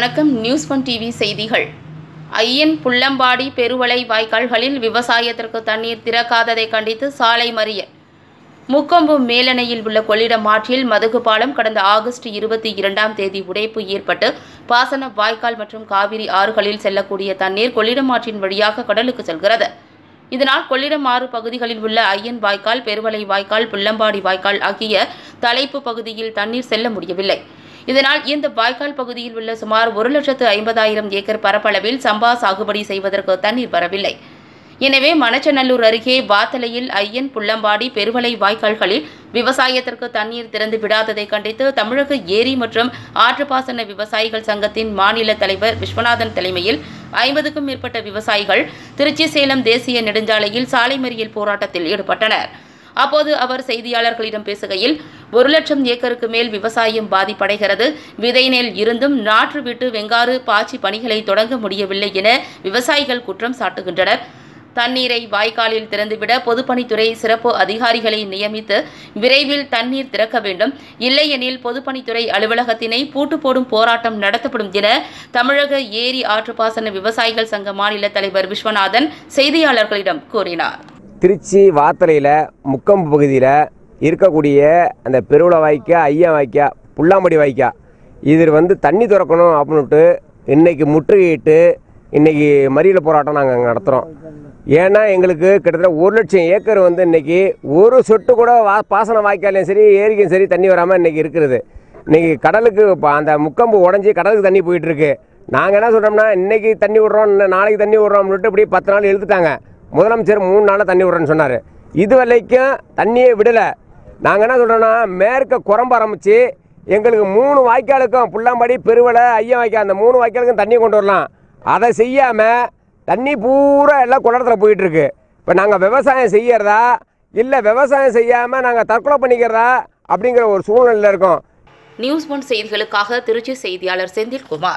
வணக்கம் news one TV செய்திகள் ஐயன் புள்ளம்பாடி பெருவளை வாய்க்கால்களில் விவசாயத்திற்கு தண்ணீர் திறக்காததை கண்டித்து சாலை மறியல் முக்கொம்பு மேலணையில் உள்ள கொள்ளிடம் ஆற்றில் மதகு பாலம் கடந்த ஆகஸ்ட் இருபத்தி இரண்டாம் தேதி உடைப்பு ஏற்பட்டு பாசன வாய்க்கால் மற்றும் காவிரி ஆறுகளில் செல்லக்கூடிய தண்ணீர் கொள்ளிடம் ஆற்றின் வழியாக கடலுக்கு செல்கிறது இதனால் கொள்ளிடம் ஆறு பகுதிகளில் உள்ள ஐயன் வாய்க்கால் பெருவளை வாய்க்கால் புள்ளம்பாடி வாய்க்கால் ஆகிய தலைப்பு பகுதியில் தண்ணீர் செல்ல முடியவில்லை இதனால் இந்த வாய்க்கால் பகுதியில் உள்ள சுமார் ஒரு லட்சத்து ஐம்பதாயிரம் ஏக்கர் பரப்பளவில் சம்பா சாகுபடி செய்வதற்கு தண்ணீர் வரவில்லை எனவே மணச்சநல்லூர் அருகே வாத்தலையில் ஐயன் புள்ளம்பாடி பெருவளை வாய்க்கால்களில் விவசாயத்திற்கு தண்ணீர் திறந்து விடாததை கண்டித்து தமிழக ஏரி மற்றும் ஆற்றுப்பாசன விவசாயிகள் சங்கத்தின் மாநில தலைவர் விஸ்வநாதன் தலைமையில் ஐம்பதுக்கும் மேற்பட்ட விவசாயிகள் திருச்சி சேலம் தேசிய நெடுஞ்சாலையில் சாலை மறியல் போராட்டத்தில் ஈடுபட்டனர் அப்போது அவர் செய்தியாளர்களிடம் பேசுகையில் ஒரு லட்சம் ஏக்கருக்கு மேல் விவசாயம் பாதிப்படைகிறது விதை நெல் இருந்தும் நாற்று விட்டு வெங்காறு பாய்ச்சி பணிகளை தொடங்க முடியவில்லை என விவசாயிகள் குற்றம் சாட்டுகின்றனர் தண்ணீரை வாய்க்காலில் திறந்துவிட பொதுப்பணித்துறை சிறப்பு அதிகாரிகளை நியமித்து விரைவில் தண்ணீர் திறக்க வேண்டும் இல்லையெனில் பொதுப்பணித்துறை அலுவலகத்தினை பூட்டு போடும் போராட்டம் நடத்தப்படும் என தமிழக ஏரி ஆற்றுப்பாசன விவசாயிகள் சங்க மாநில தலைவர் விஸ்வநாதன் செய்தியாளர்களிடம் கூறினார் திருச்சி வாத்தலையில் முக்கம்பு பகுதியில் இருக்கக்கூடிய அந்த பெருவுள வாய்க்கா ஐயா வாய்க்கா புல்லாம்படி வாய்க்கா இதில் வந்து தண்ணி திறக்கணும் அப்படின்ட்டு இன்னைக்கு முற்றுகையிட்டு இன்னைக்கு மறியல் போராட்டம் நாங்கள் அங்கே நடத்துகிறோம் ஏன்னா எங்களுக்கு கிட்டத்தட்ட ஒரு லட்சம் ஏக்கர் வந்து இன்னைக்கு ஒரு சொட்டு கூட வா பாசன வாய்க்காலையும் சரி ஏரிக்கும் சரி தண்ணி வராமல் இன்னைக்கு இருக்கிறது இன்னைக்கு கடலுக்கு இப்போ அந்த முக்கம்பு உடஞ்சி கடலுக்கு தண்ணி போயிட்டு இருக்கு நாங்கள் என்ன சொல்கிறோம்னா இன்னைக்கு தண்ணி விடுறோம் இன்னும் நாளைக்கு தண்ணி விடுறோம் சொல்லிட்டு இப்படி பத்து நாள் இழுத்துட்டாங்க முதலமைச்சர் மூணு நாளில் தண்ணி விடுறேன்னு சொன்னார் இது வரைக்கும் தண்ணியே விடலை நாங்கள் என்ன சொல்கிறோன்னா மேற்க குரம்ப ஆரம்பித்து எங்களுக்கு மூணு வாய்க்காலுக்கும் புல்லாம்படி பெருவலை ஐயா வாய்க்கால் அந்த மூணு வாய்க்காலுக்கும் தண்ணி கொண்டு வரலாம் அதை செய்யாமல் தண்ணி பூரா எல்லாம் குளத்தில் போயிட்டுருக்கு இப்போ நாங்கள் விவசாயம் செய்யறதா இல்லை விவசாயம் செய்யாமல் நாங்கள் தற்கொலை பண்ணிக்கிறதா அப்படிங்கிற ஒரு சூழ்நிலையில் இருக்கோம் நியூஸ் ஒன் செய்திகளுக்காக திருச்சி செய்தியாளர் செந்தில்குமார்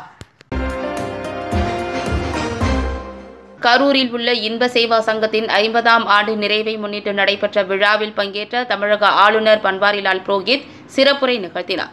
கரூரில் உள்ள இன்ப சேவா சங்கத்தின் ஐம்பதாம் ஆண்டு நிறைவை முன்னிட்டு நடைபெற்ற விழாவில் பங்கேற்ற தமிழக ஆளுநர் பன்வாரிலால் புரோஹித் சிறப்புரை நிகழ்த்தினார்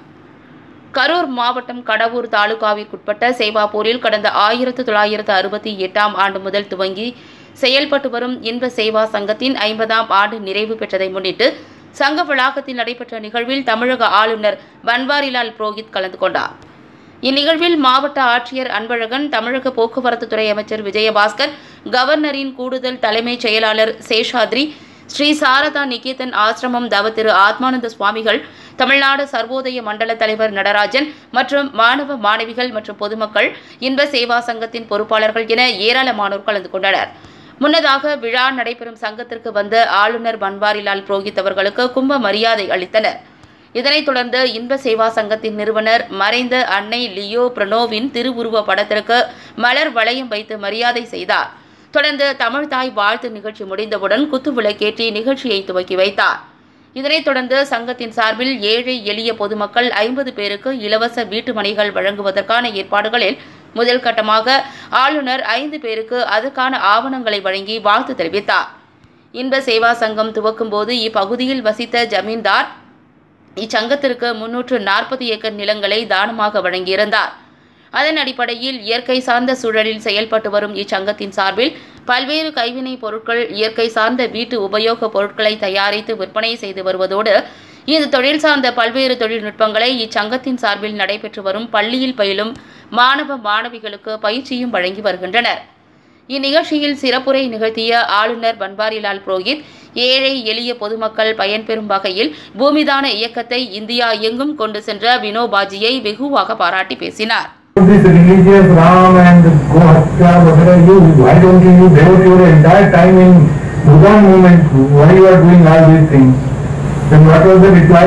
கரூர் மாவட்டம் கடவூர் தாலுகாவிற்குட்பட்ட சேவாப்பூரில் கடந்த ஆயிரத்து தொள்ளாயிரத்து அறுபத்தி எட்டாம் ஆண்டு முதல் துவங்கி செயல்பட்டு வரும் இன்ப சேவா சங்கத்தின் ஐம்பதாம் ஆண்டு நிறைவு பெற்றதை முன்னிட்டு சங்க வளாகத்தில் நடைபெற்ற நிகழ்வில் தமிழக ஆளுநர் பன்வாரிலால் புரோஹித் கலந்து கொண்டார் இந்நிகழ்வில் மாவட்ட ஆட்சியர் அன்பழகன் தமிழக போக்குவரத்து துறை அமைச்சர் விஜயபாஸ்கர் கவர்னரின் கூடுதல் தலைமைச் செயலாளர் சேஷாத்ரி ஸ்ரீ சாரதா நிகேதன் ஆசிரமம் தவ திரு ஆத்மானந்த சுவாமிகள் தமிழ்நாடு சர்வோதய மண்டல தலைவர் நடராஜன் மற்றும் மாணவ மாணவிகள் மற்றும் பொதுமக்கள் இன்ப சேவா சங்கத்தின் பொறுப்பாளர்கள் என ஏராளமானோர் கலந்து கொண்டனர் முன்னதாக விழா நடைபெறும் சங்கத்திற்கு வந்த ஆளுநர் பன்வாரிலால் புரோஹித் அவர்களுக்கு கும்ப மரியாதை அளித்தனர் இதனைத் தொடர்ந்து இன்ப சேவா சங்கத்தின் நிறுவனர் மறைந்த அன்னை லியோ பிரணோவின் திருவுருவ படத்திற்கு மலர் வளையம் வைத்து மரியாதை செய்தார் தொடர்ந்து தமிழ் தாய் வாழ்த்து நிகழ்ச்சி முடிந்தவுடன் குத்துவிளக்கேற்றி நிகழ்ச்சியை துவக்கி வைத்தார் இதனைத் தொடர்ந்து சங்கத்தின் சார்பில் ஏழை எளிய பொதுமக்கள் ஐம்பது பேருக்கு இலவச வீட்டு மனைகள் வழங்குவதற்கான ஏற்பாடுகளில் முதல் கட்டமாக ஆளுநர் ஐந்து பேருக்கு அதற்கான ஆவணங்களை வழங்கி வாழ்த்து தெரிவித்தார் இன்ப சேவா சங்கம் துவக்கும் போது இப்பகுதியில் வசித்த ஜமீன்தார் இச்சங்கத்திற்கு முன்னூற்று நாற்பது ஏக்கர் நிலங்களை தானமாக வழங்கியிருந்தார் அதன் அடிப்படையில் இயற்கை சார்ந்த சூழலில் செயல்பட்டு வரும் இச்சங்கத்தின் சார்பில் பல்வேறு கைவினைப் பொருட்கள் இயற்கை சார்ந்த வீட்டு உபயோகப் பொருட்களை தயாரித்து விற்பனை செய்து வருவதோடு இந்த தொழில் சார்ந்த பல்வேறு தொழில்நுட்பங்களை இச்சங்கத்தின் சார்பில் நடைபெற்று வரும் பள்ளியில் பயிலும் மாணவ மாணவிகளுக்கு பயிற்சியும் வழங்கி வருகின்றனர் இந்நிகழ்ச்சியில் சிறப்புரை நிகழ்த்திய ஆளுநர் பன்வாரிலால் புரோஹித் ஏழை எளிய பொதுமக்கள் பயன்பெறும் வகையில் பூமிதான இயக்கத்தை இந்தியா எங்கும் கொண்டு சென்ற வினோபாஜியை வெகுவாக பாராட்டி பேசினார் this religious Ram and Go Hatya, whatever you, why don't you devote your entire time in Buddha movement? Why you are doing all these things? Then what was the reply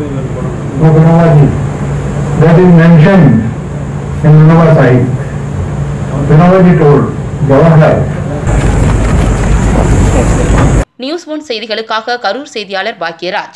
of Vinavaji? That is mentioned in Vinova Sahib. Vinavaji told, Jawaharlal, news one செய்திகளுக்காக கரூர் செய்தியாளர் பாக்யராஜ்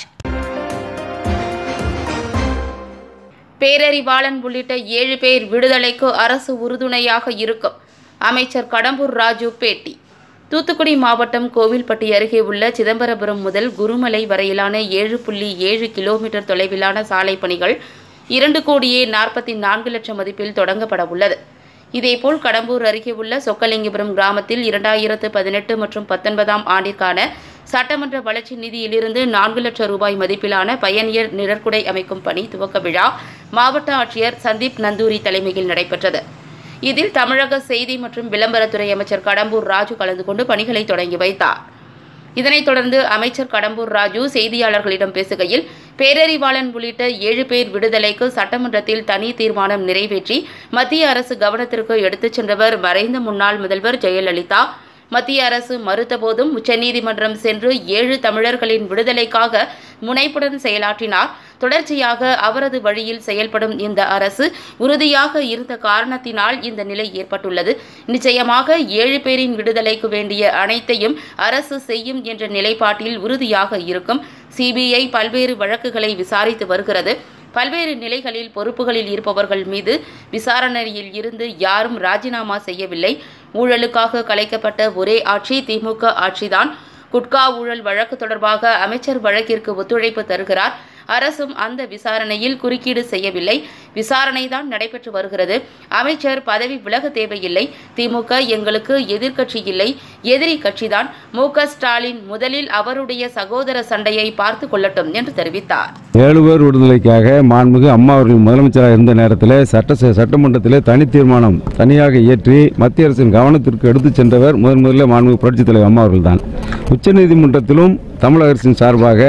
பேரறிவாளன் உள்ளிட்ட ஏழு பேர் விடுதலைக்கு அரசு உறுதுணையாக இருக்கும் அமைச்சர் கடம்பூர் ராஜு பேட்டி தூத்துக்குடி மாவட்டம் கோவில்பட்டி அருகே உள்ள சிதம்பரபுரம் முதல் குருமலை வரையிலான ஏழு புள்ளி ஏழு கிலோமீட்டர் தொலைவிலான சாலை பணிகள் இரண்டு கோடியே நாற்பத்தி நான்கு லட்சம் மதிப்பில் தொடங்கப்பட உள்ளது இதேபோல் கடம்பூர் அருகே உள்ள சொக்கலிங்கபுரம் கிராமத்தில் இரண்டாயிரத்து பதினெட்டு மற்றும் பத்தொன்பதாம் ஆண்டிற்கான சட்டமன்ற வளர்ச்சி நிதியிலிருந்து நான்கு லட்சம் ரூபாய் மதிப்பிலான பயணியர் நிழற்குடை அமைக்கும் பணி துவக்க விழா மாவட்ட ஆட்சியர் சந்தீப் நந்தூரி தலைமையில் நடைபெற்றது இதில் தமிழக செய்தி மற்றும் விளம்பரத்துறை அமைச்சர் கடம்பூர் ராஜு கலந்து கொண்டு பணிகளை தொடங்கி வைத்தார் இதனைத் தொடர்ந்து அமைச்சர் கடம்பூர் ராஜு செய்தியாளர்களிடம் பேசுகையில் பேரறிவாளன் உள்ளிட்ட ஏழு பேர் விடுதலைக்கு சட்டமன்றத்தில் தனி தீர்மானம் நிறைவேற்றி மத்திய அரசு கவனத்திற்கு எடுத்துச் சென்றவர் மறைந்த முன்னாள் முதல்வர் ஜெயலலிதா மத்திய அரசு மறுத்தபோதும் உச்சநீதிமன்றம் சென்று ஏழு தமிழர்களின் விடுதலைக்காக முனைப்புடன் செயலாற்றினார் தொடர்ச்சியாக அவரது வழியில் செயல்படும் இந்த அரசு உறுதியாக இருந்த காரணத்தினால் இந்த நிலை ஏற்பட்டுள்ளது நிச்சயமாக ஏழு பேரின் விடுதலைக்கு வேண்டிய அனைத்தையும் அரசு செய்யும் என்ற நிலைப்பாட்டில் உறுதியாக இருக்கும் சிபிஐ பல்வேறு வழக்குகளை விசாரித்து வருகிறது பல்வேறு நிலைகளில் பொறுப்புகளில் இருப்பவர்கள் மீது விசாரணையில் இருந்து யாரும் ராஜினாமா செய்யவில்லை ஊழலுக்காக கலைக்கப்பட்ட ஒரே ஆட்சி திமுக ஆட்சிதான் குட்கா ஊழல் வழக்கு தொடர்பாக அமைச்சர் வழக்கிற்கு ஒத்துழைப்பு தருகிறார் அரசும் அந்த விசாரணையில் குறுக்கீடு செய்யவில்லை விசாரணைதான் நடைபெற்று வருகிறது அமைச்சர் பதவி விலக தேவையில்லை திமுக எங்களுக்கு எதிர்க்கட்சி இல்லை எதிரி கட்சிதான் மு க ஸ்டாலின் முதலில் அவருடைய சகோதர சண்டையை பார்த்து கொள்ளட்டும் என்று தெரிவித்தார் ஏழு பேர் விடுதலைக்காக மாண்புமிகு அம்மா அவர்கள் முதலமைச்சராக இருந்த நேரத்தில் சட்ட சட்டமன்றத்தில் தனி தீர்மானம் தனியாக இயற்றி மத்திய அரசின் கவனத்திற்கு எடுத்துச் சென்றவர் முதன் முதலில் மாண்புமிகு புரட்சித் தலைவர் அம்மா அவர்கள்தான் உச்சநீதிமன்றத்திலும் தமிழக அரசின் சார்பாக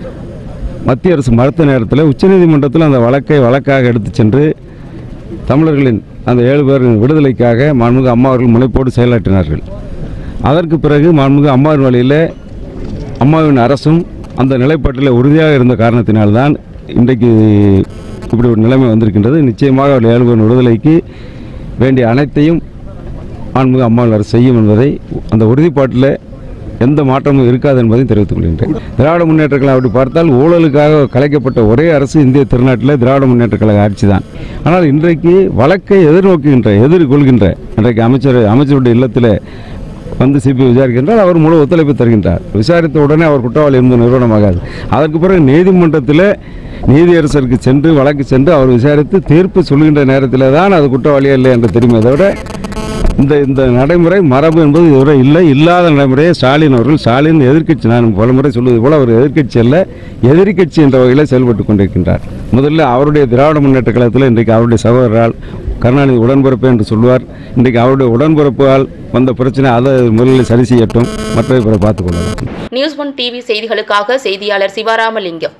மத்திய அரசு மறுத்த நேரத்தில் உச்சநீதிமன்றத்தில் அந்த வழக்கை வழக்காக எடுத்துச் சென்று தமிழர்களின் அந்த ஏழு பேரின் விடுதலைக்காக மாண்புமிகு அம்மா அவர்கள் முனைப்போடு செயலாற்றினார்கள் அதற்கு பிறகு மாண்புமிகு அம்மாவின் வழியில் அம்மாவின் அரசும் அந்த நிலைப்பாட்டில் உறுதியாக இருந்த காரணத்தினால்தான் இன்றைக்கு இப்படி ஒரு நிலைமை வந்திருக்கின்றது நிச்சயமாக அவர்கள் ஏழு பேரின் விடுதலைக்கு வேண்டிய அனைத்தையும் மாண்புமிகு அம்மாவின் அரசு செய்யும் என்பதை அந்த உறுதிப்பாட்டில் எந்த மாற்றமும் இருக்காது என்பதையும் தெரிவித்துக் கொள்கின்றேன் திராவிட முன்னேற்ற கழகம் அப்படி பார்த்தால் ஊழலுக்காக கலைக்கப்பட்ட ஒரே அரசு இந்திய திருநாட்டில் திராவிட முன்னேற்ற கழக ஆட்சி தான் ஆனால் இன்றைக்கு வழக்கை எதிர்நோக்குகின்ற எதிர்கொள்கின்ற இன்றைக்கு அமைச்சர் அமைச்சருடைய இல்லத்தில் வந்து சிபிஐ விசாரிக்கின்றார் அவர் முழு ஒத்துழைப்பு தருகின்றார் விசாரித்த உடனே அவர் குற்றவாளி என்பது நிறுவனமாகாது அதற்கு பிறகு நீதிமன்றத்தில் நீதியரசருக்கு சென்று வழக்கு சென்று அவர் விசாரித்து தீர்ப்பு சொல்கின்ற நேரத்தில் தான் அது குற்றவாளியா இல்லை என்று தெரியுமே தவிர இந்த இந்த நடைமுறை மரபு என்பது இதுவரை இல்லை இல்லாத நடைமுறையை ஸ்டாலின் அவர்கள் ஸ்டாலின் எதிர்க்கட்சி நான் பலமுறை சொல்வது போல அவர் எதிர்க்கட்சி அல்ல எதிர்க்கட்சி என்ற வகையில் செயல்பட்டு கொண்டிருக்கின்றார் முதல்ல அவருடைய திராவிட முன்னேற்ற கழகத்தில் இன்றைக்கு அவருடைய சகோதரரால் கருணாநிதி உடன்பிறப்பு என்று சொல்வார் இன்றைக்கு அவருடைய உடன்பிறப்பால் வந்த பிரச்சனை அதை முதலில் சரி செய்யட்டும் மற்றவை பிறகு பார்த்துக்கொள்ளலாம் நியூஸ் ஒன் டிவி செய்திகளுக்காக செய்தியாளர் சிவராமலிங்கம்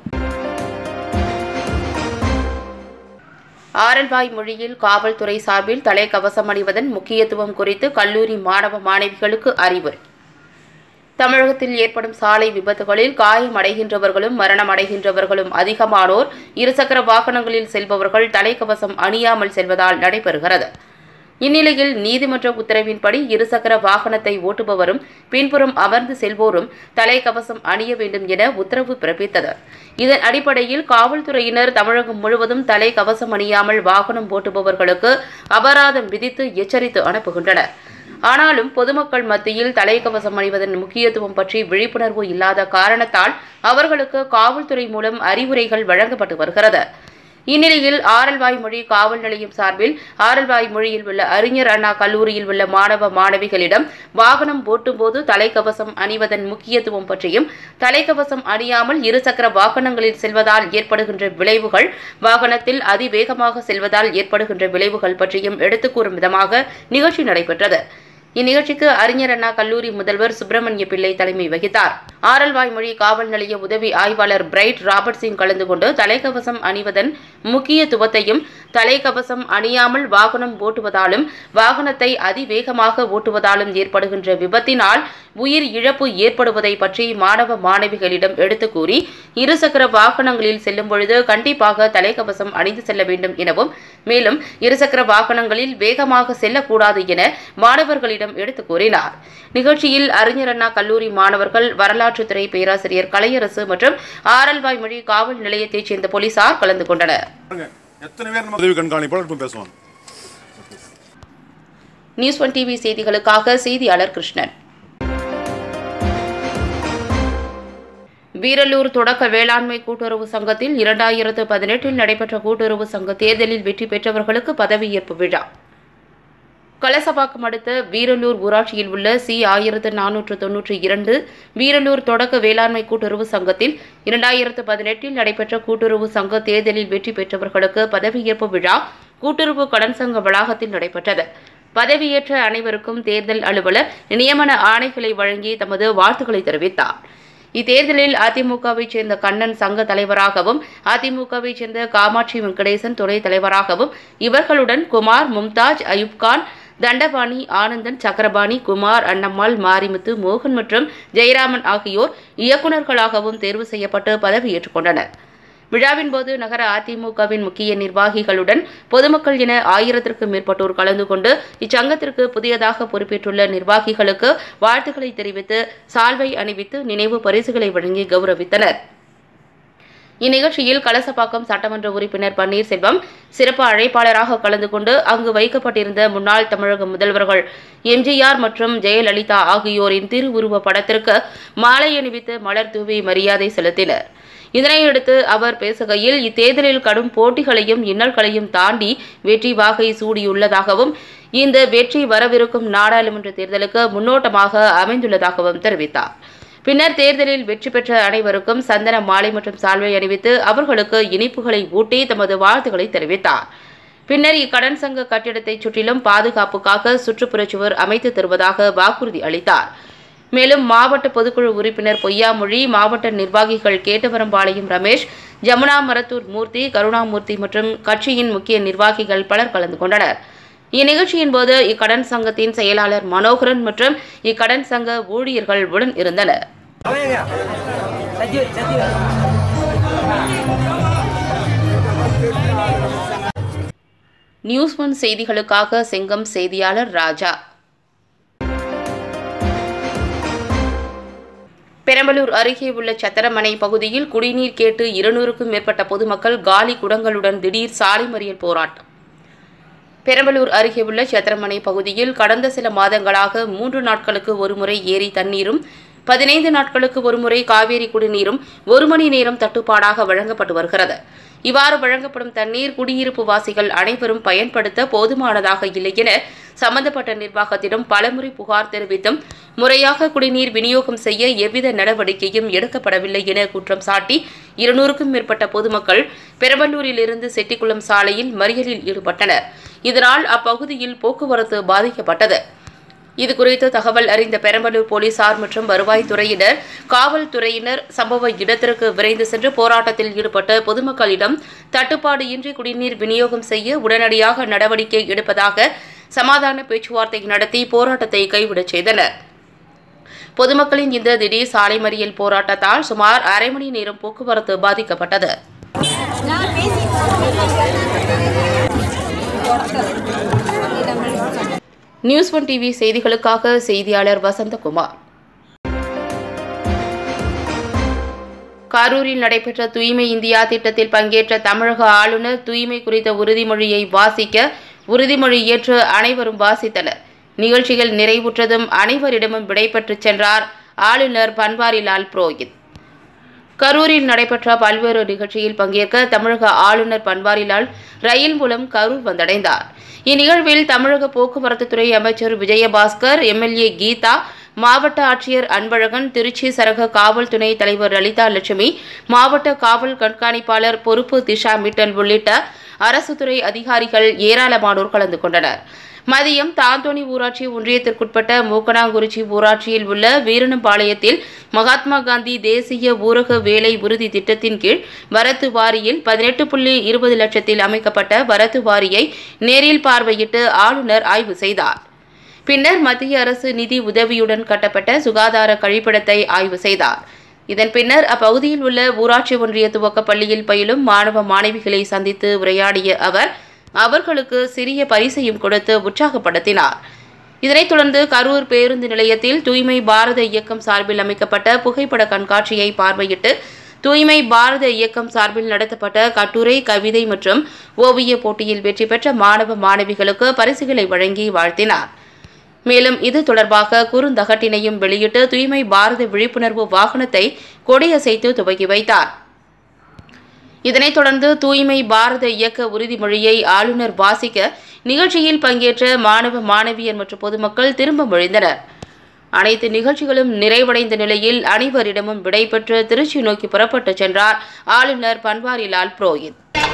ஆரல்வாய் மொழியில் காவல்துறை சார்பில் தலைக்கவசம் அணிவதன் முக்கியத்துவம் குறித்து கல்லூரி மாணவ மாணவிகளுக்கு அறிவுரை தமிழகத்தில் ஏற்படும் சாலை விபத்துகளில் காயமடைகின்றவர்களும் மரணமடைகின்றவர்களும் அதிகமானோர் இருசக்கர வாகனங்களில் செல்பவர்கள் தலைக்கவசம் அணியாமல் செல்வதால் நடைபெறுகிறது இந்நிலையில் நீதிமன்ற உத்தரவின்படி இருசக்கர வாகனத்தை ஓட்டுபவரும் பின்புறம் அமர்ந்து செல்வோரும் தலைக்கவசம் அணிய வேண்டும் என உத்தரவு பிறப்பித்தது இதன் அடிப்படையில் காவல்துறையினர் தமிழகம் முழுவதும் தலைக்கவசம் அணியாமல் வாகனம் ஓட்டுபவர்களுக்கு அபராதம் விதித்து எச்சரித்து அனுப்புகின்றனர் ஆனாலும் பொதுமக்கள் மத்தியில் தலைக்கவசம் அணிவதன் முக்கியத்துவம் பற்றி விழிப்புணர்வு இல்லாத காரணத்தால் அவர்களுக்கு காவல்துறை மூலம் அறிவுரைகள் வழங்கப்பட்டு வருகிறது இந்நிலையில் ஆரல்வாய் மொழி காவல் நிலையம் சார்பில் ஆரல்வாய் மொழியில் உள்ள அறிஞர் அண்ணா கல்லூரியில் உள்ள மாணவ மாணவிகளிடம் வாகனம் ஓட்டும்போது தலைக்கவசம் அணிவதன் முக்கியத்துவம் பற்றியும் தலைக்கவசம் அணியாமல் இருசக்கர வாகனங்களில் செல்வதால் ஏற்படுகின்ற விளைவுகள் வாகனத்தில் அதிவேகமாக செல்வதால் ஏற்படுகின்ற விளைவுகள் பற்றியும் எடுத்துக் கூறும் விதமாக நிகழ்ச்சி நடைபெற்றது இந்நிகழ்ச்சிக்கு அறிஞர் அண்ணா கல்லூரி முதல்வர் சுப்பிரமணிய பிள்ளை தலைமை வகித்தார் ஆரல்வாய் மொழி காவல் நிலைய உதவி ஆய்வாளர் பிரைட் ராபர்ட் சிங் கலந்து கொண்டு தலைக்கவசம் அணிவதன் முக்கியத்துவத்தையும் தலைக்கவசம் அணியாமல் வாகனம் ஓட்டுவதாலும் வாகனத்தை அதிவேகமாக ஓட்டுவதாலும் ஏற்படுகின்ற விபத்தினால் உயிர் இழப்பு ஏற்படுவதை பற்றி மாணவ மாணவிகளிடம் எடுத்துக் கூறி இருசக்கர வாகனங்களில் செல்லும் பொழுது கண்டிப்பாக தலைக்கவசம் அணிந்து செல்ல வேண்டும் எனவும் மேலும் இருசக்கர வாகனங்களில் வேகமாக செல்லக்கூடாது என மாணவர்களிடம் எடுத்துக் கூறினார் நிகழ்ச்சியில் அறிஞர் அண்ணா கல்லூரி மாணவர்கள் வரலாற்றுத்துறை பேராசிரியர் கலையரசு மற்றும் ஆரல்வாய் மொழி காவல் நிலையத்தைச் சேர்ந்த போலீசார் கலந்து கொண்டனர் பாருங்க, எத்தனை பேர் நம்ம உதவி கண்காணிப்பாளர் இப்போ பேசுவாங்க நியூஸ் ஒன் டிவி செய்திகளுக்காக செய்தியாளர் கிருஷ்ணன் வீரலூர் தொடக்க வேளாண்மை கூட்டுறவு சங்கத்தில் இரண்டாயிரத்து பதினெட்டில் நடைபெற்ற கூட்டுறவு சங்க தேர்தலில் வெற்றி பெற்றவர்களுக்கு பதவியேற்பு விழா கலசபாக்கம் அடுத்த வீரலூர் ஊராட்சியில் உள்ள சி ஆயிரத்து நானூற்று தொன்னூற்றி இரண்டு வீரலூர் தொடக்க வேளாண்மை கூட்டுறவு சங்கத்தில் இரண்டாயிரத்து பதினெட்டில் நடைபெற்ற கூட்டுறவு சங்க தேர்தலில் வெற்றி பெற்றவர்களுக்கு பதவியேற்பு விழா கூட்டுறவு கடன் சங்க வளாகத்தில் நடைபெற்றது பதவியேற்ற அனைவருக்கும் தேர்தல் அலுவலர் நியமன ஆணைகளை வழங்கி தமது வாழ்த்துக்களை தெரிவித்தார் இத்தேர்தலில் அதிமுகவைச் சேர்ந்த கண்ணன் சங்க தலைவராகவும் அதிமுகவைச் சேர்ந்த காமாட்சி வெங்கடேசன் துணைத் தலைவராகவும் இவர்களுடன் குமார் மும்தாஜ் அயூப்கான் தண்டபாணி ஆனந்தன் சக்கரபாணி குமார் அன்னம்மாள் மாரிமுத்து மோகன் மற்றும் ஜெயராமன் ஆகியோர் இயக்குநர்களாகவும் தேர்வு செய்யப்பட்டு பதவியேற்றுக் கொண்டனர் விழாவின் போது நகர அதிமுகவின் முக்கிய நிர்வாகிகளுடன் பொதுமக்கள் என ஆயிரத்திற்கும் மேற்பட்டோர் கலந்து கொண்டு இச்சங்கத்திற்கு புதியதாக பொறுப்பேற்றுள்ள நிர்வாகிகளுக்கு வாழ்த்துக்களை தெரிவித்து சால்வை அணிவித்து நினைவு பரிசுகளை வழங்கி கௌரவித்தனர் இந்நிகழ்ச்சியில் கலசப்பாக்கம் சட்டமன்ற உறுப்பினர் பன்னீர்செல்வம் சிறப்பு அழைப்பாளராக கலந்து கொண்டு அங்கு வைக்கப்பட்டிருந்த முன்னாள் தமிழக முதல்வர்கள் எம்ஜிஆர் மற்றும் ஜெயலலிதா ஆகியோரின் திருவுருவ படத்திற்கு மாலை அணிவித்து மலர் தூவி மரியாதை செலுத்தினர் இதனையடுத்து அவர் பேசுகையில் இத்தேர்தலில் கடும் போட்டிகளையும் இன்னல்களையும் தாண்டி வெற்றி வாகை சூடியுள்ளதாகவும் இந்த வெற்றி வரவிருக்கும் நாடாளுமன்ற தேர்தலுக்கு முன்னோட்டமாக அமைந்துள்ளதாகவும் தெரிவித்தார் பின்னர் தேர்தலில் வெற்றி பெற்ற அனைவருக்கும் சந்தன மாலை மற்றும் சால்வை அணிவித்து அவர்களுக்கு இனிப்புகளை ஊட்டி தமது வாழ்த்துக்களை தெரிவித்தார் பின்னர் இக்கடன் சங்க கட்டிடத்தை சுற்றிலும் பாதுகாப்புக்காக சுற்றுப்புறச் சுவர் அமைத்து தருவதாக வாக்குறுதி அளித்தார் மேலும் மாவட்ட பொதுக்குழு உறுப்பினர் பொய்யாமொழி மாவட்ட நிர்வாகிகள் கேட்டவரம்பாளையம் ரமேஷ் ஜமுனா மரத்தூர் மூர்த்தி கருணாமூர்த்தி மற்றும் கட்சியின் முக்கிய நிர்வாகிகள் பலர் கலந்து கொண்டனர் இந்நிகழ்ச்சியின் போது இக்கடன் சங்கத்தின் செயலாளர் மனோகரன் மற்றும் இக்கடன் சங்க ஊழியர்கள் உடன் இருந்தனர் நியூஸ் ஒன் செய்திகளுக்காக செங்கம் செய்தியாளர் ராஜா பெரம்பலூர் அருகே உள்ள சத்திரமனை பகுதியில் குடிநீர் கேட்டு இருநூறுக்கும் மேற்பட்ட பொதுமக்கள் காலி குடங்களுடன் திடீர் சாலை மறியல் போராட்டம் பெரம்பலூர் அருகே உள்ள சத்திரமனை பகுதியில் கடந்த சில மாதங்களாக மூன்று நாட்களுக்கு ஒருமுறை ஏரி தண்ணீரும் பதினைந்து நாட்களுக்கு ஒருமுறை காவேரி குடிநீரும் ஒரு மணி நேரம் தட்டுப்பாடாக வழங்கப்பட்டு வருகிறது இவ்வாறு வழங்கப்படும் தண்ணீர் குடியிருப்பு வாசிகள் அனைவரும் பயன்படுத்த போதுமானதாக இல்லை என சம்பந்தப்பட்ட நிர்வாகத்திடம் பலமுறை புகார் தெரிவித்தும் முறையாக குடிநீர் விநியோகம் செய்ய எவ்வித நடவடிக்கையும் எடுக்கப்படவில்லை என குற்றம் சாட்டி இருநூறுக்கும் மேற்பட்ட பொதுமக்கள் பெரம்பலூரிலிருந்து செட்டிக்குளம் சாலையில் மறியலில் ஈடுபட்டனர் இதனால் அப்பகுதியில் போக்குவரத்து பாதிக்கப்பட்டது இதுகுறித்து தகவல் அறிந்த பெரம்பலூர் போலீசார் மற்றும் வருவாய்த்துறையினர் காவல்துறையினர் சம்பவ இடத்திற்கு விரைந்து சென்று போராட்டத்தில் ஈடுபட்ட பொதுமக்களிடம் தட்டுப்பாடு இன்றி குடிநீர் விநியோகம் செய்ய உடனடியாக நடவடிக்கை எடுப்பதாக சமாதான பேச்சுவார்த்தை நடத்தி போராட்டத்தை கைவிடச் செய்தனர் பொதுமக்களின் இந்த திடீர் சாலை மறியல் போராட்டத்தால் சுமார் அரை மணி நேரம் போக்குவரத்து பாதிக்கப்பட்டது நியூஸ் ஒன் டிவி செய்திகளுக்காக செய்தியாளர் வசந்தகுமார் கரூரில் நடைபெற்ற தூய்மை இந்தியா திட்டத்தில் பங்கேற்ற தமிழக ஆளுநர் தூய்மை குறித்த உறுதிமொழியை வாசிக்க உறுதிமொழி ஏற்று அனைவரும் வாசித்தனர் நிகழ்ச்சிகள் நிறைவுற்றதும் அனைவரிடமும் விடைபெற்றுச் சென்றார் ஆளுநர் பன்வாரிலால் புரோஹித் கரூரில் நடைபெற்ற பல்வேறு நிகழ்ச்சியில் பங்கேற்க தமிழக ஆளுநர் பன்வாரிலால் ரயில் மூலம் கரூர் வந்தடைந்தார் இந்நிகழ்வில் தமிழக போக்குவரத்துத்துறை அமைச்சர் விஜயபாஸ்கர் எம்எல்ஏ கீதா மாவட்ட ஆட்சியர் அன்பழகன் திருச்சி சரக காவல் துணை தலைவர் லலிதா லட்சுமி மாவட்ட காவல் கண்காணிப்பாளர் பொறுப்பு திஷா மிட்டல் உள்ளிட்ட அரசு துறை அதிகாரிகள் ஏராளமானோர் கலந்து கொண்டனர் மதியம் தாந்தோணி ஊராட்சி ஒன்றியத்திற்குட்பட்ட மூக்கனாங்குறிச்சி ஊராட்சியில் உள்ள வீரணம்பாளையத்தில் மகாத்மா காந்தி தேசிய ஊரக வேலை உறுதி திட்டத்தின் கீழ் வரத்து வாரியில் பதினெட்டு புள்ளி இருபது லட்சத்தில் அமைக்கப்பட்ட வரத்து வாரியை நேரில் பார்வையிட்டு ஆளுநர் ஆய்வு செய்தார் பின்னர் மத்திய அரசு நிதி உதவியுடன் கட்டப்பட்ட சுகாதார கழிப்பிடத்தை ஆய்வு செய்தார் இதன் பின்னர் அப்பகுதியில் உள்ள ஊராட்சி ஒன்றிய துவக்க பள்ளியில் பயிலும் மாணவ மாணவிகளை சந்தித்து உரையாடிய அவர் அவர்களுக்கு சிறிய பரிசையும் கொடுத்து உற்சாகப்படுத்தினார் இதனைத் தொடர்ந்து கரூர் பேருந்து நிலையத்தில் தூய்மை பாரத இயக்கம் சார்பில் அமைக்கப்பட்ட புகைப்பட கண்காட்சியை பார்வையிட்டு தூய்மை பாரத இயக்கம் சார்பில் நடத்தப்பட்ட கட்டுரை கவிதை மற்றும் ஓவிய போட்டியில் வெற்றி பெற்ற மாணவ மாணவிகளுக்கு பரிசுகளை வழங்கி வாழ்த்தினார் மேலும் இது தொடர்பாக குறுந்தகட்டினையும் வெளியிட்டு தூய்மை பாரத விழிப்புணர்வு வாகனத்தை கொடியசைத்து துவக்கி வைத்தார் இதனைத் தொடர்ந்து தூய்மை பாரத இயக்க உறுதிமொழியை ஆளுநர் வாசிக்க நிகழ்ச்சியில் பங்கேற்ற மாணவ மாணவியர் மற்றும் பொதுமக்கள் திரும்ப மொழிந்தனர் அனைத்து நிகழ்ச்சிகளும் நிறைவடைந்த நிலையில் அனைவரிடமும் விடைபெற்று திருச்சி நோக்கி புறப்பட்டுச் சென்றார் ஆளுநர் பன்வாரிலால் புரோஹித்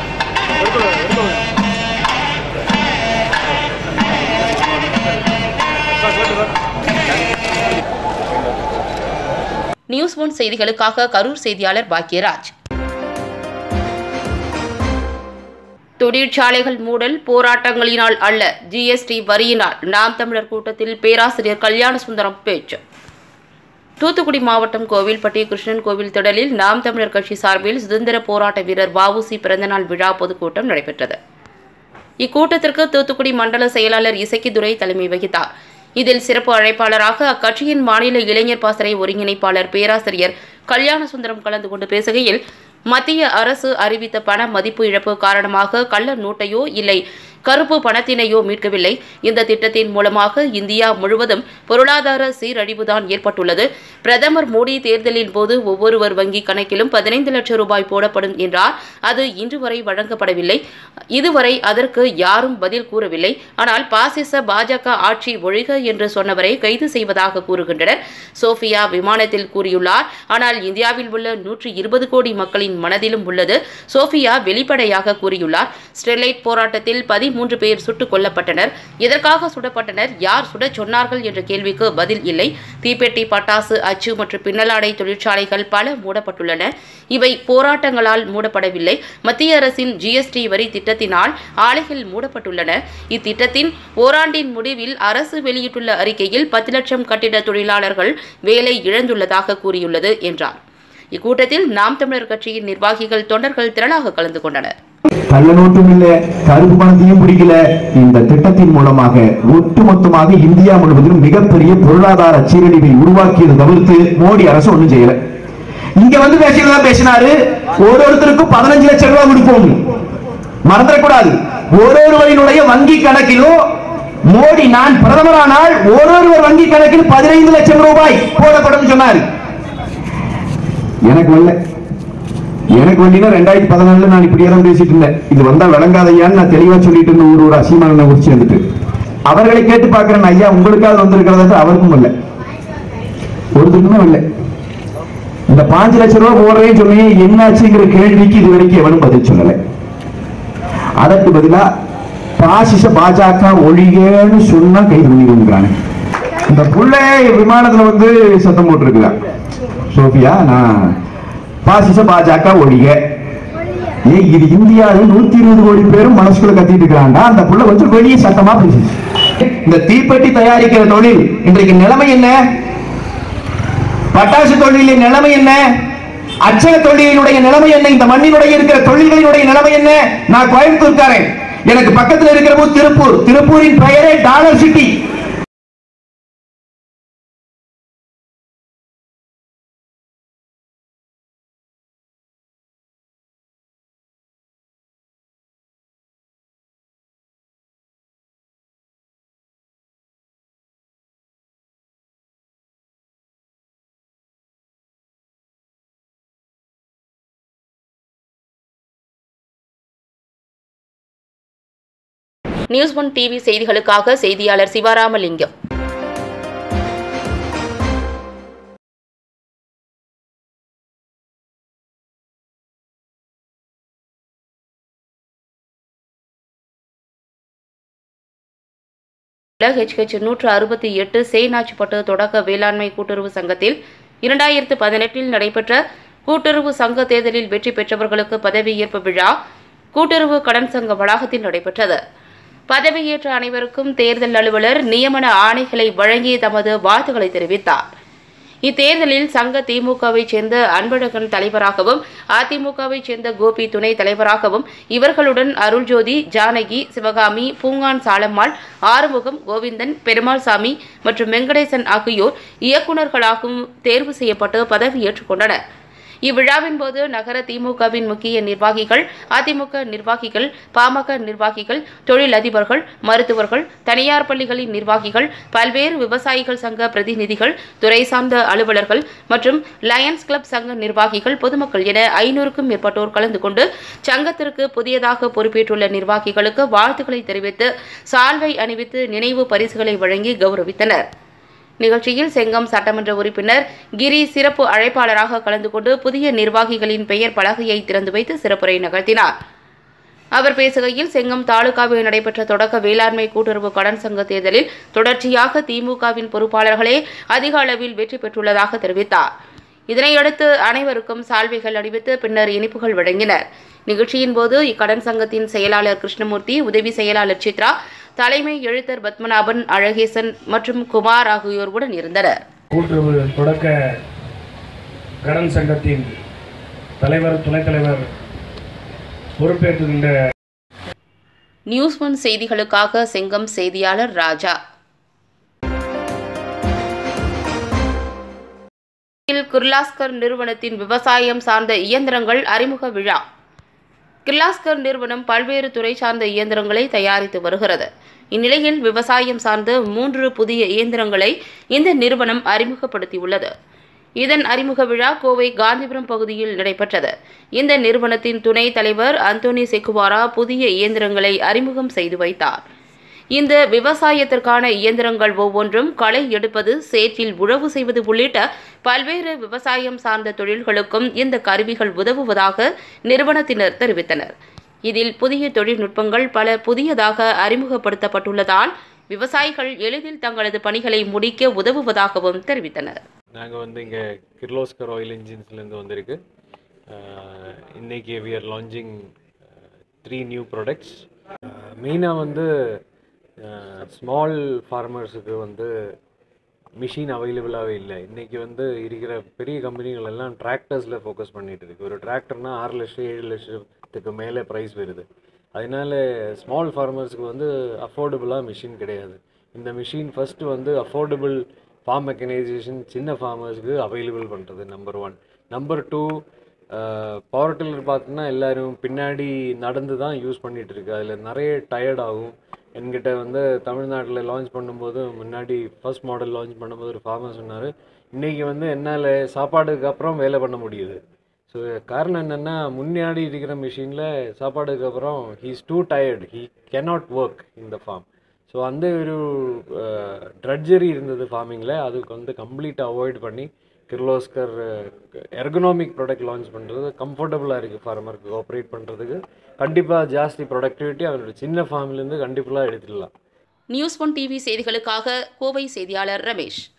நியூஸ் ஒன் செய்திகளுக்காக கரூர் செய்தியாளர் பாக்கியராஜ் தொழிற்சாலைகள் மூடல் போராட்டங்களினால் அல்ல ஜிஎஸ்டி வரியினால் நாம் தமிழர் கூட்டத்தில் பேராசிரியர் கல்யாண சுந்தரம் பேச்சு தூத்துக்குடி மாவட்டம் கோவில்பட்டி கிருஷ்ணன் கோவில் திடலில் நாம் தமிழர் கட்சி சார்பில் சுதந்திர போராட்ட வீரர் வஉசி பிறந்தநாள் விழா பொதுக்கூட்டம் நடைபெற்றது இக்கூட்டத்திற்கு தூத்துக்குடி மண்டல செயலாளர் இசக்கிதுரை தலைமை வகித்தார் இதில் சிறப்பு அழைப்பாளராக அக்கட்சியின் மாநில இளைஞர் பாசறை ஒருங்கிணைப்பாளர் பேராசிரியர் கல்யாண சுந்தரம் கலந்து கொண்டு பேசுகையில் மத்திய அரசு அறிவித்த பண மதிப்பு இழப்பு காரணமாக கள்ள நோட்டையோ இல்லை கருப்பு பணத்தினையோ மீட்கவில்லை இந்த திட்டத்தின் மூலமாக இந்தியா முழுவதும் பொருளாதார சீரழிவுதான் ஏற்பட்டுள்ளது பிரதமர் மோடி தேர்தலின் போது ஒவ்வொருவர் வங்கி கணக்கிலும் பதினைந்து லட்சம் ரூபாய் போடப்படும் என்றார் அது இன்று வரை வழங்கப்படவில்லை இதுவரை அதற்கு யாரும் பதில் கூறவில்லை ஆனால் பாசிச பாஜக ஆட்சி ஒழிக என்று சொன்னவரை கைது செய்வதாக கூறுகின்றனர் சோஃபியா விமானத்தில் கூறியுள்ளார் ஆனால் இந்தியாவில் உள்ள நூற்றி இருபது கோடி மக்களின் மனதிலும் உள்ளது சோஃபியா வெளிப்படையாக கூறியுள்ளார் ஸ்டெர்லைட் போராட்டத்தில் பதிமூன்று பேர் சுட்டுக் கொல்லப்பட்டனர் எதற்காக சுடப்பட்டனர் யார் சுடச் சொன்னார்கள் என்ற கேள்விக்கு பதில் இல்லை தீப்பெட்டி பட்டாசு அச்சு மற்றும் பின்னலாடை தொழிற்சாலைகள் பல மூடப்பட்டுள்ளன இவை போராட்டங்களால் மூடப்படவில்லை மத்திய அரசின் ஜிஎஸ்டி வரி திட்டத்தினால் ஆலைகள் மூடப்பட்டுள்ளன இத்திட்டத்தின் ஓராண்டின் முடிவில் அரசு வெளியிட்டுள்ள அறிக்கையில் பத்து லட்சம் கட்டிட தொழிலாளர்கள் வேலை இழந்துள்ளதாக கூறியுள்ளது என்றார் இக்கூட்டத்தில் நாம் தமிழர் கட்சியின் நிர்வாகிகள் தொண்டர்கள் திரளாக கலந்து கொண்டனர் கள்ள நோட்டும் இல்ல கருப்பு பணத்தையும் பிடிக்கல இந்த திட்டத்தின் மூலமாக ஒட்டுமொத்தமாக இந்தியா முழுவதிலும் மிகப்பெரிய பொருளாதார சீரழிவை உருவாக்கியது தவிர்த்து மோடி அரசு ஒண்ணும் செய்யல இங்க வந்து பேசியதா பேசினாரு ஒரு ஒருத்தருக்கும் பதினஞ்சு லட்சம் ரூபாய் கொடுப்போம் மறந்துடக்கூடாது ஒருவரினுடைய வங்கி கணக்கிலும் மோடி நான் பிரதமரானால் ஒருவர் வங்கி கணக்கில் பதினைந்து லட்சம் ரூபாய் போடப்படும் சொன்னார் எனக்கு வரல எனக்கு வண்டினா ரெண்டாயிரத்தி பதினாலுல நான் இப்படியே தான் பேசிட்டு இருந்தேன் இது வந்தா விளங்காதையான்னு நான் தெளிவா சொல்லிட்டு இருந்தேன் ஒரு ஒரு அசீமான குறிச்சு வந்துட்டு அவர்களை கேட்டு பார்க்கிறேன் ஐயா உங்களுக்காவது வந்திருக்கிறதா அவருக்கும் இல்லை ஒருத்தருக்குமே இல்லை இந்த பாஞ்சு லட்சம் ரூபாய் போடுறேன்னு சொன்னீங்க என்னாச்சுங்கிற கேள்விக்கு இது வரைக்கும் எவனும் பதில் சொல்லலை அதற்கு பதிலா பாசிச பாஜக ஒழிகன்னு சொன்னா கை பண்ணி கொண்டுக்கிறாங்க இந்த புள்ள விமானத்துல வந்து சத்தம் போட்டிருக்கிறான் சோபியா நான் பாசிச பாஜக ஒழிக ஏ இது இந்தியாவில் நூத்தி இருபது கோடி பேரும் மனசுக்குள்ள கத்திட்டு இருக்கிறான்டா அந்த புள்ள வந்து வெளியே சத்தமா பேசுச்சு இந்த தீப்பெட்டி தயாரிக்கிற தொழில் இன்றைக்கு நிலைமை என்ன பட்டாசு தொழிலின் நிலைமை என்ன அச்சக தொழிலினுடைய நிலைமை என்ன இந்த மண்ணினுடைய இருக்கிற தொழில்களினுடைய நிலைமை என்ன நான் கோயம்புத்தூர்காரன் எனக்கு பக்கத்தில் இருக்கிற ஊர் திருப்பூர் திருப்பூரின் பெயரே dollar city news one TV செய்திகளுக்காக செய்தியாளர் சிவராமலிங்கம் ஹெச்ஹெச் நூற்று அறுபத்தி எட்டு சேனாச்சிப்பட்டு தொடக்க வேளாண்மை கூட்டுறவு சங்கத்தில் இரண்டாயிரத்து பதினெட்டில் நடைபெற்ற கூட்டுறவு சங்க தேர்தலில் வெற்றி பெற்றவர்களுக்கு பதவியேற்பு விழா கூட்டுறவு கடன் சங்க வளாகத்தில் நடைபெற்றது பதவியேற்ற அனைவருக்கும் தேர்தல் அலுவலர் நியமன ஆணைகளை வழங்கி தமது வாழ்த்துக்களை தெரிவித்தார் இத்தேர்தலில் சங்க திமுகவைச் சேர்ந்த அன்பழகன் தலைவராகவும் அதிமுகவைச் சேர்ந்த கோபி துணை தலைவராகவும் இவர்களுடன் அருள்ஜோதி ஜானகி சிவகாமி பூங்கான் சாலம்மாள் ஆறுமுகம் கோவிந்தன் பெருமாள்சாமி மற்றும் வெங்கடேசன் ஆகியோர் இயக்குநர்களாகவும் தேர்வு செய்யப்பட்டு பதவியேற்றுக் கொண்டனர் இவ்விழாவின் போது நகர திமுகவின் முக்கிய நிர்வாகிகள் அதிமுக நிர்வாகிகள் பாமக நிர்வாகிகள் தொழிலதிபர்கள் மருத்துவர்கள் தனியார் பள்ளிகளின் நிர்வாகிகள் பல்வேறு விவசாயிகள் சங்க பிரதிநிதிகள் துறை சார்ந்த அலுவலர்கள் மற்றும் லயன்ஸ் கிளப் சங்க நிர்வாகிகள் பொதுமக்கள் என ஐநூறுக்கும் மேற்பட்டோர் கலந்து கொண்டு சங்கத்திற்கு புதியதாக பொறுப்பேற்றுள்ள நிர்வாகிகளுக்கு வாழ்த்துக்களை தெரிவித்து சால்வை அணிவித்து நினைவு பரிசுகளை வழங்கி கௌரவித்தனர் நிகழ்ச்சியில் செங்கம் சட்டமன்ற உறுப்பினர் கிரி சிறப்பு அழைப்பாளராக கலந்து கொண்டு புதிய நிர்வாகிகளின் பெயர் பலகையை திறந்து வைத்து சிறப்புரை நிகழ்த்தினார் அவர் பேசுகையில் செங்கம் தாலுகாவில் நடைபெற்ற தொடக்க வேளாண்மை கூட்டுறவு கடன் சங்க தேர்தலில் தொடர்ச்சியாக திமுகவின் பொறுப்பாளர்களே அதிக அளவில் வெற்றி பெற்றுள்ளதாக தெரிவித்தார் இதனையடுத்து அனைவருக்கும் சால்வைகள் அணிவித்து பின்னர் இனிப்புகள் வழங்கினர் நிகழ்ச்சியின் போது இக்கடன் சங்கத்தின் செயலாளர் கிருஷ்ணமூர்த்தி உதவி செயலாளர் சித்ரா தலைமை எழுத்தர் பத்மநாபன் அழகேசன் மற்றும் குமார் ஆகியோர் உடன் இருந்தனர் கூட்டுறவு தொடக்க கடன் சங்கத்தின் தலைவர் துணைத் தலைவர் பொறுப்பேற்றுகின்ற நியூஸ் ஒன் செய்திகளுக்காக செங்கம் செய்தியாளர் ராஜா கிர்லாஸ்கர் நிறுவனத்தின் விவசாயம் சார்ந்த இயந்திரங்கள் அறிமுக விழா கிர்லாஸ்கர் நிறுவனம் பல்வேறு துறை சார்ந்த இயந்திரங்களை தயாரித்து வருகிறது இந்நிலையில் விவசாயம் சார்ந்த மூன்று புதிய இயந்திரங்களை இந்த நிறுவனம் அறிமுகப்படுத்தியுள்ளது இதன் அறிமுக விழா கோவை காந்திபுரம் பகுதியில் நடைபெற்றது இந்த நிறுவனத்தின் துணைத் தலைவர் அந்தோனி செக்குவாரா புதிய இயந்திரங்களை அறிமுகம் செய்து வைத்தார் இந்த விவசாயத்திற்கான இயந்திரங்கள் ஒவ்வொன்றும் களை எடுப்பது சேற்றில் உழவு செய்வது உள்ளிட்ட பல்வேறு விவசாயம் சார்ந்த தொழில்களுக்கும் இந்த கருவிகள் உதவுவதாக நிறுவனத்தினர் தெரிவித்தனர் இதில் புதிய தொழில்நுட்பங்கள் பல புதியதாக அறிமுகப்படுத்தப்பட்டுள்ளதால் விவசாயிகள் எளிதில் தங்களது பணிகளை முடிக்க உதவுவதாகவும் தெரிவித்தனர் நாங்கள் வந்து இங்கே கிர்லோஸ்கர் ஆயில் இன்ஜின்ஸ்லேருந்து வந்திருக்கு அஹ், இன்னைக்கு we are launching three new products மெயினாக வந்து ஸ்மால் ஃபார்மர்ஸுக்கு வந்து மிஷின் அவைலபிளாகவே இல்லை இன்றைக்கி வந்து இருக்கிற பெரிய கம்பெனிகள் எல்லாம் டிராக்டர்ஸில் ஃபோக்கஸ் பண்ணிட்டு இருக்கு ஒரு டிராக்டர்னா ஆறு லட்சம் ஏழு லட்சத்துக்கு மேலே ப்ரைஸ் வருது அதனால ஸ்மால் ஃபார்மர்ஸுக்கு வந்து அஃபோர்டபுளாக மிஷின் கிடையாது இந்த மிஷின் ஃபஸ்ட்டு வந்து அஃபோர்டபுள் ஃபார்ம் மெக்கனைசேஷன் சின்ன ஃபார்மர்ஸ்க்கு அவைலபிள் பண்ணுறது number one number two power tiller பார்த்தீங்கன்னா எல்லாரும் பின்னாடி நடந்து தான் யூஸ் பண்ணிட்டு இருக்கு அதில் நிறைய டயர்ட் ஆகும் என்கிட்ட வந்து தமிழ்நாட்டில் லான்ச் பண்ணும்போது முன்னாடி ஃபர்ஸ்ட் மாடல் லான்ச் பண்ணும்போது ஒரு ஃபார்மர் சொன்னார் இன்றைக்கி வந்து என்னால் சாப்பாடுக்கு அப்புறம் வேலை பண்ண முடியுது ஸோ காரணம் என்னென்னா முன்னாடி இருக்கிற மிஷினில் சாப்பாடுக்கு அப்புறம் he's too tired he cannot work இந்த ஃபார்ம் ஸோ அந்த ஒரு ட்ரட்ஜரி இருந்தது ஃபார்மிங்கில் அதுக்கு வந்து கம்ப்ளீட்டாக அவாய்ட் பண்ணி கிர்லோஸ்கர் எர்கனாமிக் ப்ராடக்ட் லான்ச் பண்ணுறது கம்ஃபர்டபுளாக இருக்குது ஃபார்மருக்கு ஆப்ரேட் பண்ணுறதுக்கு கண்டிப்பாக ஜாஸ்தி ப்ரொடக்டிவிட்டி அவனோட சின்ன ஃபார்ம்லேருந்து கண்டிப்பாக எடுத்துடலாம் நியூஸ் ஒன் டிவி செய்திகளுக்காக கோவை செய்தியாளர் ரமேஷ்